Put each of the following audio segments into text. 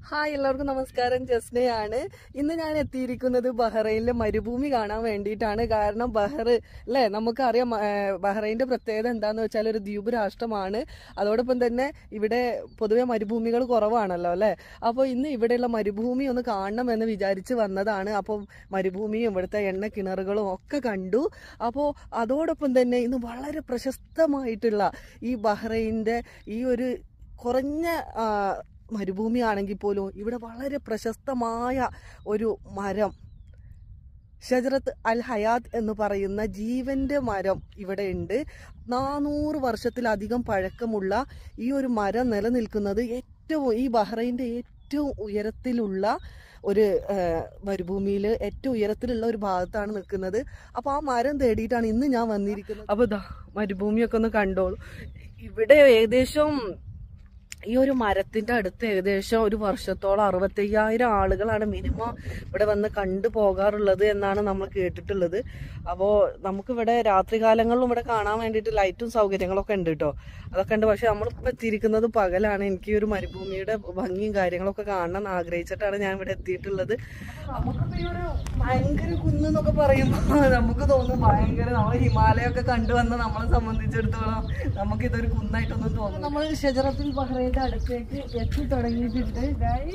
Hi എല്ലാവർക്കും നമസ്കാരം ജസ്നയാണ് ഇന്ന് ഞാൻ എത്തിയിരിക്കുന്നത് ബഹ്റൈനിലെ മരുഭൂമി കാണാൻ വേണ്ടിയിട്ടാണ് കാരണം ബഹ്ർ അല്ലേ നമുക്കറിയാം ഏഹ്, ബഹ്റൈന്റെ പ്രത്യേകത എന്താന്ന് വെച്ചാൽ ഒരു ദ്വീപ് രാഷ്ട്രമാണ് അതോടൊപ്പം തന്നെ ഇവിടെ പൊതുവെ മരുഭൂമികൾ കുറവാണല്ലോ അല്ലേ അപ്പോൾ ഇന്ന് ഇവിടെയുള്ള മരുഭൂമി ഒന്ന് കാണണമെന്ന് വിചാരിച്ച് വന്നതാണ് അപ്പോൾ മരുഭൂമിയും ഇവിടുത്തെ എണ്ണ കിണറുകളും ഒക്കെ കണ്ടു അപ്പോൾ അതോടൊപ്പം തന്നെ ഇന്ന് വളരെ പ്രശസ്തമായിട്ടുള്ള ഈ ബഹ്റൈൻ്റെ ഈ ഒരു കുറഞ്ഞ ആ, മരുഭൂമിയാണെങ്കിൽ പോലും ഇവിടെ വളരെ പ്രശസ്തമായ ഒരു മരം ഷജറത്ത് അൽ ഹയാത്ത് എന്ന് പറയുന്ന ജീവന്റെ മരം ഇവിടെ ഉണ്ട് നാനൂറ് വർഷത്തിലധികം പഴക്കമുള്ള ഈ ഒരു മരം നിലനിൽക്കുന്നത് ഏറ്റവും ഈ ബഹ്റൈൻ്റെ ഏറ്റവും ഉയരത്തിലുള്ള ഒരു മരുഭൂമിയിൽ ഏറ്റവും ഉയരത്തിലുള്ള ഒരു ഭാഗത്താണ് നിൽക്കുന്നത് അപ്പോൾ ആ മരം തേടിയിട്ടാണ് ഇന്ന് ഞാൻ വന്നിരിക്കുന്നത് അപ്പോൾ ഇതാ മരുഭൂമിയൊക്കെ ഒന്ന് കണ്ടോളൂ ഇവിടെ ഏകദേശം ഈ ഒരു മരത്തിന്റെ അടുത്ത് ഏകദേശം ഒരു വർഷത്തോളം അറുപത്തയ്യായിരം ആളുകളാണ് മിനിമം ഇവിടെ വന്ന് കണ്ടു പോകാറുള്ളത് എന്നാണ് നമ്മൾ കേട്ടിട്ടുള്ളത് അപ്പോൾ നമുക്കിവിടെ രാത്രികാലങ്ങളിലും ഇവിടെ കാണാൻ വേണ്ടിയിട്ട് ലൈറ്റും സൗകര്യങ്ങളൊക്കെ ഉണ്ട് കേട്ടോ അതൊക്കെ ഉണ്ട് പക്ഷെ നമ്മളിപ്പോൾ എത്തിയിരിക്കുന്നത് പകലാണ് എനിക്ക് ഈ ഒരു മരുഭൂമിയുടെ ഭംഗിയും കാര്യങ്ങളൊക്കെ കാണണം ആഗ്രഹിച്ചിട്ടാണ് ഞാൻ ഇവിടെ എത്തിയിട്ടുള്ളത് നമുക്കിപ്പോൾ ഈ ഒരു ഭയങ്കര കുന്ന് എന്നൊക്കെ പറയുമ്പോൾ നമുക്ക് തോന്നും ഭയങ്കര നമ്മൾ ഹിമാലയൊക്കെ കണ്ടുവന്ന നമ്മളെ സംബന്ധിച്ചിടത്തോളം നമുക്ക് ഇതൊരു കുന്നായിട്ടൊന്നും തോന്നും നമ്മൾ ഷജറത്തുൽ ബഹ്റൈന്റെ അടുത്തേക്ക് എത്തി തുടങ്ങിയിട്ടുണ്ട് ഗായ്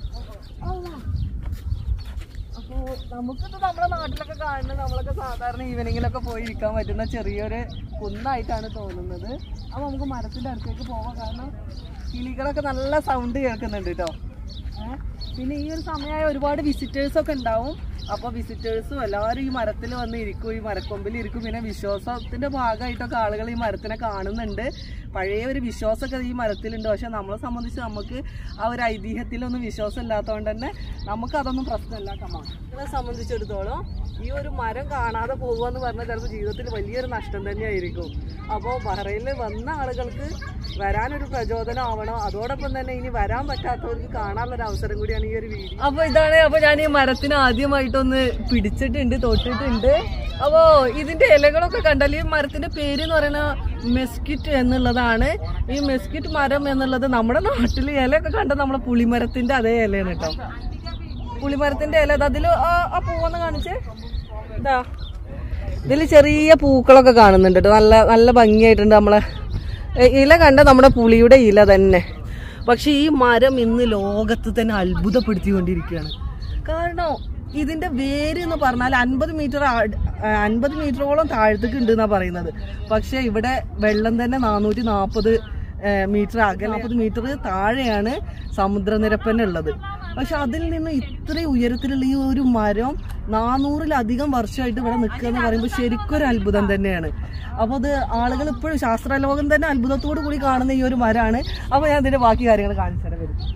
അപ്പോ നമുക്കിത് നമ്മുടെ നാട്ടിലൊക്കെ കാണുന്നത് നമ്മളൊക്കെ സാധാരണ ഈവനിങ്ങിലൊക്കെ പോയി ഇരിക്കാൻ പറ്റുന്ന ചെറിയൊരു കുന്നായിട്ടാണ് തോന്നുന്നത് അപ്പൊ നമുക്ക് മരത്തിന്റെ അടുത്തേക്ക് പോവാം കാരണം കിളികളൊക്കെ നല്ല സൗണ്ട് കേൾക്കുന്നുണ്ട് കേട്ടോ ഏഹ് പിന്നെ ഈ ഒരു സമയമായ ഒരുപാട് വിസിറ്റേഴ്സ് ഒക്കെ ഉണ്ടാവും അപ്പോൾ വിസിറ്റേഴ്സും എല്ലാവരും ഈ മരത്തിൽ വന്ന് ഇരിക്കും ഈ മരക്കൊമ്പിൽ ഇരിക്കും പിന്നെ വിശ്വാസത്തിന്റെ ഭാഗമായിട്ടൊക്കെ ആളുകൾ ഈ മരത്തിനെ കാണുന്നുണ്ട് പഴയ ഒരു വിശ്വാസമൊക്കെ ഈ മരത്തിലുണ്ട് പക്ഷെ നമ്മളെ സംബന്ധിച്ച് നമുക്ക് ആ ഒരു ഐതിഹ്യത്തിലൊന്നും വിശ്വാസം ഇല്ലാത്തതുകൊണ്ട് തന്നെ നമുക്ക് അതൊന്നും പ്രശ്നമല്ല കമാ ഇതിനെ സംബന്ധിച്ചിടത്തോളം ഈ ഒരു മരം കാണാതെ പോകുക എന്ന് പറഞ്ഞാൽ ചിലപ്പോൾ ജീവിതത്തിൽ വലിയൊരു നഷ്ടം തന്നെയായിരിക്കും അപ്പോൾ ബഹ്റൈനിൽ വന്ന ആളുകൾക്ക് വരാനൊരു പ്രചോദനം ആവണം അതോടൊപ്പം തന്നെ ഇനി വരാൻ പറ്റാത്തവർക്ക് കാണാനുള്ള ഒരു അവസരം കൂടിയാണ് ഈ ഒരു വീഡിയോ അപ്പൊ ഇതാണ് അപ്പൊ ഞാൻ ഈ മരത്തിന് ആദ്യമായിട്ടൊന്ന് പിടിച്ചിട്ടുണ്ട് തൊട്ടിട്ടുണ്ട് അപ്പോ ഇതിന്റെ ഇലകളൊക്കെ കണ്ടാൽ ഈ മരത്തിന്റെ പേര് എന്ന് പറയുന്നത് മെസ്കിറ്റ് എന്നുള്ളതാണ് ഈ മെസ്കിറ്റ് മരം എന്നുള്ളത് നമ്മുടെ നാട്ടിൽ ഇലയൊക്കെ കണ്ട നമ്മളെ പുളിമരത്തിന്റെ അതേ ഇലയാണ് കേട്ടോ പുളിമരത്തിന്റെ ഇല അതിൽ ആ പൂവൊന്ന് കാണിച്ചേ ഇതാ ഇതിൽ ചെറിയ പൂക്കളൊക്കെ കാണുന്നുണ്ട് ട്ടോ. നല്ല നല്ല ഭംഗിയായിട്ടുണ്ട് നമ്മളെ എ, ഇല കണ്ട നമ്മുടെ പുളിയുടെ ഇല തന്നെ പക്ഷെ ഈ മരം ഇന്ന് ലോകത്ത് തന്നെ അത്ഭുതപ്പെടുത്തിക്കൊണ്ടിരിക്കുകയാണ് കാരണം ഇതിന്റെ വേര് എന്ന് പറഞ്ഞാൽ അൻപത് മീറ്റർ അൻപത് മീറ്ററോളം താഴത്തേക്ക് ഉണ്ട് എന്നാ പറയുന്നത് പക്ഷെ ഇവിടെ വെള്ളം തന്നെ നാനൂറ്റി നാൽപ്പത് മീറ്റർ അകലെ നാൽപ്പത് മീറ്റർ താഴെയാണ് സമുദ്രനിരപ്പനുള്ളത് പക്ഷെ അതിൽ നിന്ന് ഇത്രയും ഉയരത്തിലുള്ള ഈ ഒരു മരം നാനൂറിലധികം വർഷമായിട്ട് ഇവിടെ നിൽക്കുക എന്ന് പറയുമ്പോൾ ശരിക്കും ഒരു അത്ഭുതം തന്നെയാണ് അപ്പോൾ അത് ആളുകൾ ഇപ്പോഴും ശാസ്ത്രലോകം തന്നെ അത്ഭുതത്തോടു കൂടി കാണുന്ന ഈ ഒരു മരമാണ് അപ്പോൾ ഞാൻ ഇതിന്റെ ബാക്കി കാര്യങ്ങൾ കാണിച്ചു തരാൻ വരും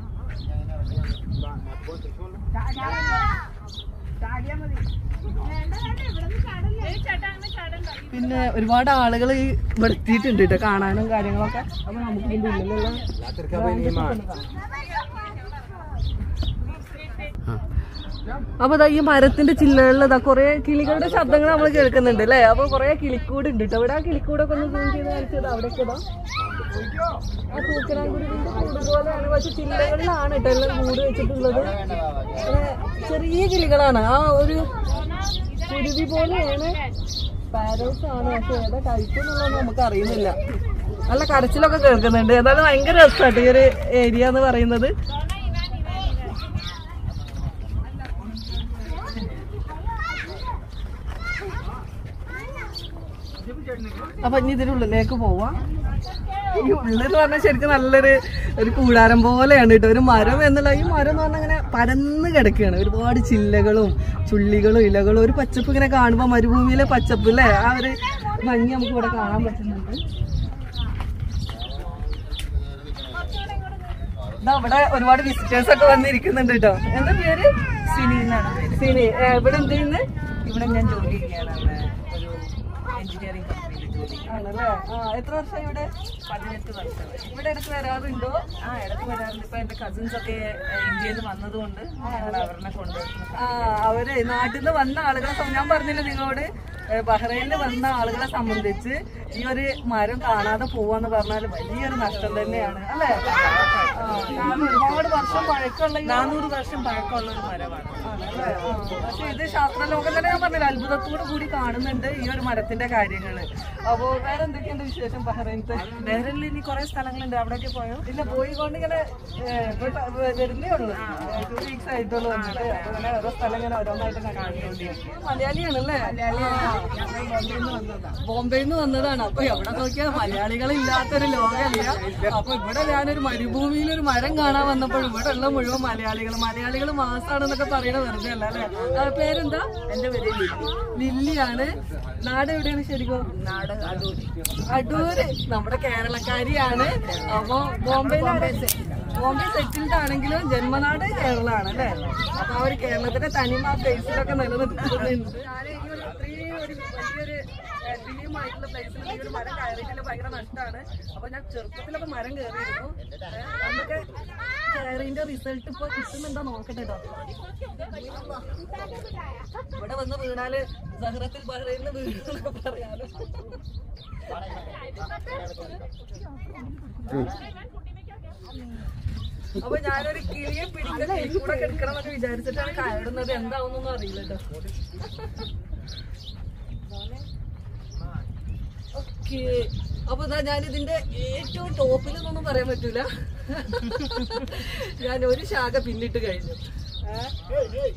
പിന്നെ ഒരുപാട് ആളുകൾ ഈ ഇവിടെ എത്തിയിട്ടുണ്ട് കേട്ടോ കാണാനും കാര്യങ്ങളൊക്കെ അപ്പൊ നമുക്ക് ഇതിന്റെ ഉള്ളിലുള്ള അപ്പൊ ദാ ഈ മരത്തിന്റെ ചില്ലകളിൽ ഇതാ കൊറേ കിളികളുടെ ശബ്ദങ്ങൾ നമ്മൾ കേൾക്കുന്നുണ്ട് അല്ലേ അപ്പൊ കൊറേ കിളിക്കൂട് ഉണ്ട് കേട്ടോ ഇവിടെ ആ കിളിക്കൂടൊക്കെ ഒന്ന് സൂം ചെയ്ത് കാണിച്ചത് അവിടെയൊക്കെ ഇതാ ആ തൂക്കനാങ്കുരുവിന്റെ കൂട് പോലെയാണ് പക്ഷെ ചില്ലകളിലാണ് കേട്ടോ എല്ലാം കൂട് വെച്ചിട്ടുള്ളത് അങ്ങനെ ചെറിയ കിളികളാണ് ആ ഒരു കുരുവി പോലെയാണ് പാരൽസ് ആണ് പക്ഷെ ഏതാ കഴിക്കുന്നുള്ളതൊന്നും നമുക്ക് അറിയുന്നില്ല നല്ല കരച്ചിലൊക്കെ കേൾക്കുന്നുണ്ട് ഏതായാലും ഭയങ്കര രസമായിട്ട് ഈ ഒരു ഏരിയ എന്ന് പറയുന്നത് അപ്പൊ ഇനി ഇതിനുള്ളിലേക്ക് പോവാം ഈ ഉള്ളെന്ന് പറഞ്ഞാൽ ശരിക്കും നല്ലൊരു ഒരു കൂടാരം പോലെയാണ് കേട്ടോ ഒരു മരം എന്നുള്ള ഈ മരം എന്ന് പറഞ്ഞാൽ അങ്ങനെ പരന്ന് കിടക്കുകയാണ് ഒരുപാട് ചില്ലകളും ചുള്ളികളും ഇലകളും ഒരു പച്ചപ്പ് ഇങ്ങനെ കാണുമ്പോൾ മരുഭൂമിയിലെ പച്ചപ്പ് അല്ലേ ആ ഒരു ഭംഗി നമുക്ക് ഇവിടെ കാണാൻ പറ്റുന്നുണ്ട് ദാ ഇവിടെ ഒരുപാട് വിസിറ്റേഴ്സ് ഒക്കെ വന്നിരിക്കുന്നുണ്ട് കേട്ടോ എന്താ പേര് സിനി എന്നാണ് പേര്. സിനി ഏ, ഇവിടെ എന്ത് ചെയ്യുന്നത് ഇവിടെ ഞാൻ ജോലി ചെയ്യാണ് അവിടെ ഒരു എഞ്ചിനീയറിംഗ് കമ്പനിയിൽ ജോലി ആണല്ലേ ആ എത്ര വർഷമായി ഇവിടെ പതിനെട്ട് വർഷം ഇവിടെ ഇടയ്ക്ക് വരാറുണ്ടോ ആ ഇടയ്ക്ക് വരാറുണ്ട് ഇപ്പൊ എന്റെ കസിൻസ് ഒക്കെ ഏഹ്, ഇന്ത്യയിൽ നിന്ന് വന്നതുകൊണ്ട് ഞങ്ങൾ അവരെ കൊണ്ടുവരുന്നു ആ അവരെ നാട്ടിൽ നിന്ന് വന്ന ആളുകളെ സം- ഞാൻ പറഞ്ഞില്ലേ നിങ്ങളോട് ഏ, ബഹ്റൈനിൽ വന്ന ആളുകളെ സംബന്ധിച്ച് ഈ ഒരു മരം കാണാതെ പോവാന്ന് പറഞ്ഞാൽ വലിയൊരു നഷ്ടം തന്നെയാണ് അല്ലേ ആ, കാരണം ഒരുപാട് ഒരുപാട് വർഷം പഴക്കമുള്ള ഈ നാനൂറ് വർഷം പഴക്കമുള്ള ഒരു മരമാണ് ആണല്ലേ? ആ. പക്ഷെ ഇത് ശാസ്ത്രലോകം തന്നെ ഞാൻ പറഞ്ഞില്ല അത്ഭുതത്തോട് കൂടി കാണുന്നുണ്ട് ഈ ഒരു മരത്തിന്റെ കാര്യങ്ങള് അപ്പോ വേറെ എന്തൊക്കെയുണ്ട് വിശേഷം ബഹ്റൈനത്തെ ബഹ്റിനിൽ ഇനി കുറെ സ്ഥലങ്ങളുണ്ട് അവിടെയൊക്കെ പോയോ ഇല്ല പോയിക്കൊണ്ട് ഇങ്ങനെ വരുന്നേ ഉള്ളൂ ടു വീക്സ് ആയിട്ടുള്ളൂ വന്നിട്ട് അപ്പൊ ഇങ്ങനെ ഓരോ സ്ഥലം ഇങ്ങനെ ഓരോന്നായിട്ട് കണ്ടുകൊണ്ടിരിക്കും മലയാളിയാണല്ലേ ബോംബെയിൽ നിന്ന് വന്നതാണ് അപ്പൊ എവിടെ നോക്കിയാൽ മലയാളികൾ ഇല്ലാത്തൊരു ലോകമല്ല അപ്പൊ ഇവിടെ ഞാനൊരു മരുഭൂമിയിൽ ഒരു മരം കാണാൻ വന്നപ്പോൾ ഇവിടെ ഉള്ള മുഴുവൻ മലയാളികൾ മലയാളികൾ മാസാണെന്നൊക്കെ പറയണ വെറുതെ അല്ല അല്ലേ ആ, പേരെന്താ എന്റെ പേര് ലില്ലി ലില്ലിയാണ് നാട് എവിടെയാണ് ശരിക്കും നാട് അടൂരി അടൂര് നമ്മുടെ കേരളക്കാരിയാണ് അപ്പൊ ബോംബെയിലാണ് ബോംബെ സെറ്റിൽഡ് ആണെങ്കിലും ജന്മനാട് കേരളമാണ് അല്ലേ അപ്പൊ ആ ഒരു കേരളത്തിന്റെ തനിമ ഫേസിലൊക്കെ നിലനിർത്തുന്നുണ്ട് ഞാൻ ഈ ഒരു ഇത്രയും ഒരു വലിയൊരു ഡ്രീമായിട്ടുള്ള പ്ലേസിൽ ഈ ഒരു മരം കയറിയിട്ടില്ല ഭയങ്കര നഷ്ടമാണ് അപ്പൊ ഞാൻ ചെറുപ്പത്തിലൊക്കെ മരം കയറിയിരുന്നു ഏഹ് അന്നൊക്കെ കയറിന്റെ റിസൾട്ട് ഇപ്പൊ കിട്ടുന്നുണ്ടോ നോക്കട്ടെ കേട്ടോ ഇവിടെ വന്ന് വീണാല് സഹറത്തിൽ ബഹ്റൈനിൽ വീണെന്നൊക്കെ പറയാലോ അപ്പൊ ഞാനൊരു കിളിയെ പിടിക്കുന്ന കൂടെ എടുക്കണം എന്നൊക്കെ വിചാരിച്ചിട്ടാണ് കയറുന്നത് എന്താവുന്നൊന്നും അറിയില്ല കേട്ടോ ഓക്കെ അപ്പൊ ഇതാ ഞാൻ ഇതിന്റെ ഏറ്റവും ടോപ്പിൽ എന്നൊന്നും പറയാൻ പറ്റൂല ഞാൻ ഒരു ശാഖ പിന്നിട്ട് കഴിഞ്ഞു ഏ?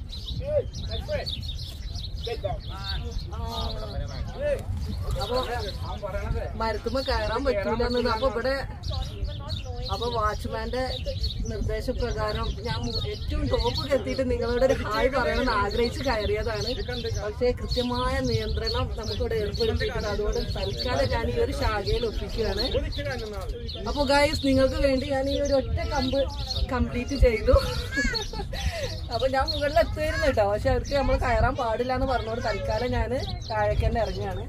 അപ്പൊ മരത്തുമ്പോ കയറാൻ പറ്റൂല എന്നത് അപ്പൊ ഇവിടെ അപ്പൊ വാച്ച്മാന്റെ നിർദ്ദേശപ്രകാരം ഞാൻ മു- ഏറ്റവും ടോപ്പ് എത്തിയിട്ട് നിങ്ങളോട് ഒരു ഹായ് പറയണമെന്ന് ആഗ്രഹിച്ച് കയറിയതാണ് പക്ഷേ കൃത്യമായ നിയന്ത്രണം നമുക്കിവിടെ ഏർപ്പെടുത്തിയിട്ടുണ്ട് അതുകൊണ്ട് തൽക്കാലം ഞാൻ ഈ ഒരു ശാഖയിൽ ഒപ്പിക്കുകയാണ് അപ്പൊ ഗൈസ് നിങ്ങൾക്ക് വേണ്ടി ഞാൻ ഈ ഒരു ഒറ്റ കമ്പ് കംപ്ലീറ്റ് ചെയ്തു അപ്പൊ ഞാൻ മുകളിൽ എത്തുമായിരുന്നു കേട്ടോ പക്ഷെ അവർക്ക് നമ്മൾ കയറാൻ പാടില്ല എന്ന് പറഞ്ഞോട് തൽക്കാലം ഞാൻ താഴേക്ക് തന്നെ ഇറങ്ങിയാണ്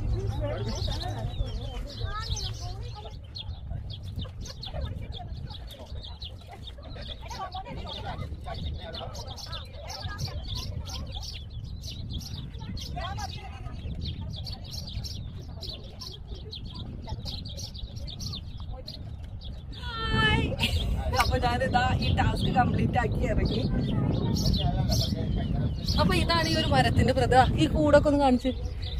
അപ്പൊ ഞാനിതാ ഈ ടാസ്ക് കംപ്ലീറ്റ് ആക്കി ഇറങ്ങി അപ്പൊ ഇതാണ് ഈ ഒരു മരത്തിന്റെ പ്രത ഈ കൂടൊക്കെ ഒന്ന് കാണിച്ച്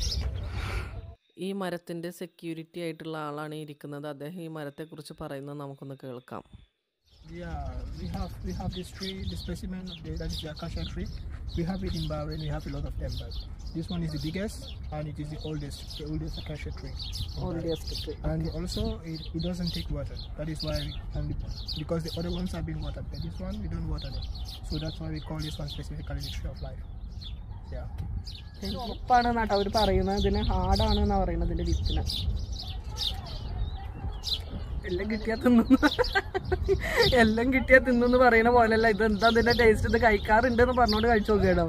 ഈ മരത്തിൻ്റെ സെക്യൂരിറ്റി ആയിട്ടുള്ള ആളാണ് ഈ ഇരിക്കുന്നത് അദ്ദേഹം ഈ മരത്തെക്കുറിച്ച് പറയുന്നത് നമുക്കൊന്ന് കേൾക്കാം Yeah, we have we have this tree, the specimen of the, that is the acacia tree. We have it in Bahrain. We have a lot of them, but this one is the biggest and it is the oldest, the oldest acacia tree. in Bahrain. And also, it, it doesn't take water. That is why, we, and because the other ones have been watered, but this one we don't water them. So that's why we call this one specifically the tree of life. Yeah. ഉപ്പാണ് നാട്ടോ അവര് പറയുന്നത് ഇതിന് ഹാർഡാണ് എന്നാ പറയുന്നത് ഇതിന്റെ വിത്തിന് എല്ലാം കിട്ടിയാ തിന്നുന്നു എല്ലാം കിട്ടിയാ തിന്നു പറയുന്ന പോലെയല്ല ഇത് എന്താ ഇതിന്റെ ടേസ്റ്റ് ഇത് കഴിക്കാറുണ്ട് എന്ന് പറഞ്ഞോണ്ട് കഴിച്ചു നോക്കിയാടോ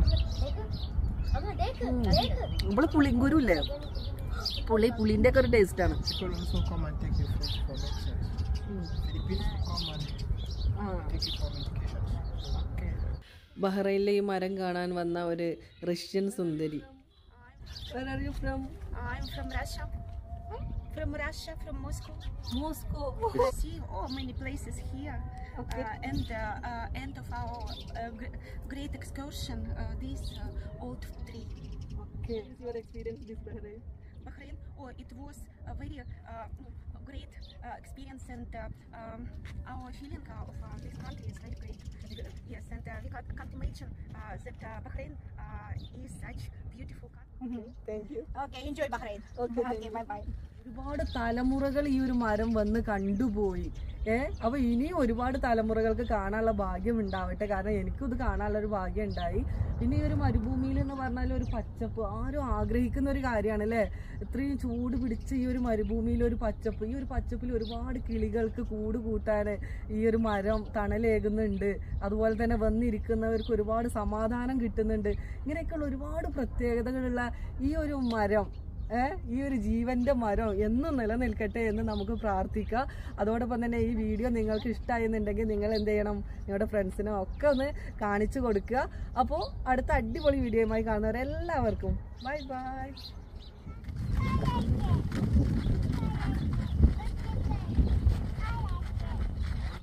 നമ്മള് പുളിങ്കുരു ഇല്ലേ പുളി പുളിന്റെ ഒക്കെ ഒരു ടേസ്റ്റ് ആണ് People also come and take the fruit for medicine. Philippines come and take it for medications. ബഹ്റൈനിലെ ഈ മരം കാണാൻ വന്ന ഒരു റഷ്യൻ സുന്ദരി from I'm from Russia. From Russia, from Moscow. Moscow See oh many places here. Okay. Uh, and uh, uh, end of our uh, gr- great excursion, uh, this uh, old tree. Your experience this Bahrain Bahrain. Oh, it was a very uh, great uh, experience, and uh, um, our feeling uh, of uh, this country is very great. Yes, and uh, we can't, can't imagine uh, that uh, Bahrain uh, is such beautiful country. Thank you Okay, enjoy Bahrain. Okay, thank okay bye bye. ഒരുപാട് തലമുറകൾ ഈ ഒരു മരം വന്ന് കണ്ടുപോയി ഏ അപ്പൊ ഇനിയും ഒരുപാട് തലമുറകൾക്ക് കാണാനുള്ള ഭാഗ്യം ഉണ്ടാവട്ടെ കാരണം എനിക്കും ഇത് കാണാനുള്ള ഒരു ഭാഗ്യം ഉണ്ടായി പിന്നെ ഈ ഒരു മരുഭൂമിയിൽ എന്ന് പറഞ്ഞാൽ ഒരു പച്ചപ്പ് ആരും ആഗ്രഹിക്കുന്ന ഒരു കാര്യമാണ് അല്ലേ ഇത്രയും ചൂട് പിടിച്ച ഈ ഒരു മരുഭൂമിയിൽ ഒരു പച്ചപ്പ് ഈ ഒരു പച്ചപ്പിൽ ഒരുപാട് കിളികൾക്ക് കൂട് കൂട്ടാൻ ഈ ഒരു മരം തണലേകുന്നുണ്ട് അതുപോലെ തന്നെ വന്നിരിക്കുന്നവർക്ക് ഒരുപാട് സമാധാനം കിട്ടുന്നുണ്ട് ഇങ്ങനെയൊക്കെയുള്ള ഒരുപാട് പ്രത്യേകതകളുള്ള ഈ ഒരു മരം ഏഹ് ഈ ഒരു ജീവന്റെ മരം എന്നും നിലനിൽക്കട്ടെ എന്ന് നമുക്ക് പ്രാർത്ഥിക്കാം അതോടൊപ്പം തന്നെ ഈ വീഡിയോ നിങ്ങൾക്ക് ഇഷ്ടമായെന്നുണ്ടെങ്കിൽ നിങ്ങൾ എന്ത് ചെയ്യണം നിങ്ങളുടെ ഫ്രണ്ട്സിനും ഒക്കെ ഒന്ന് കാണിച്ചു കൊടുക്കുക അപ്പോൾ അടുത്ത അടിപൊളി വീഡിയോയുമായി കാണുന്നവരെല്ലാവർക്കും ബൈ ബൈ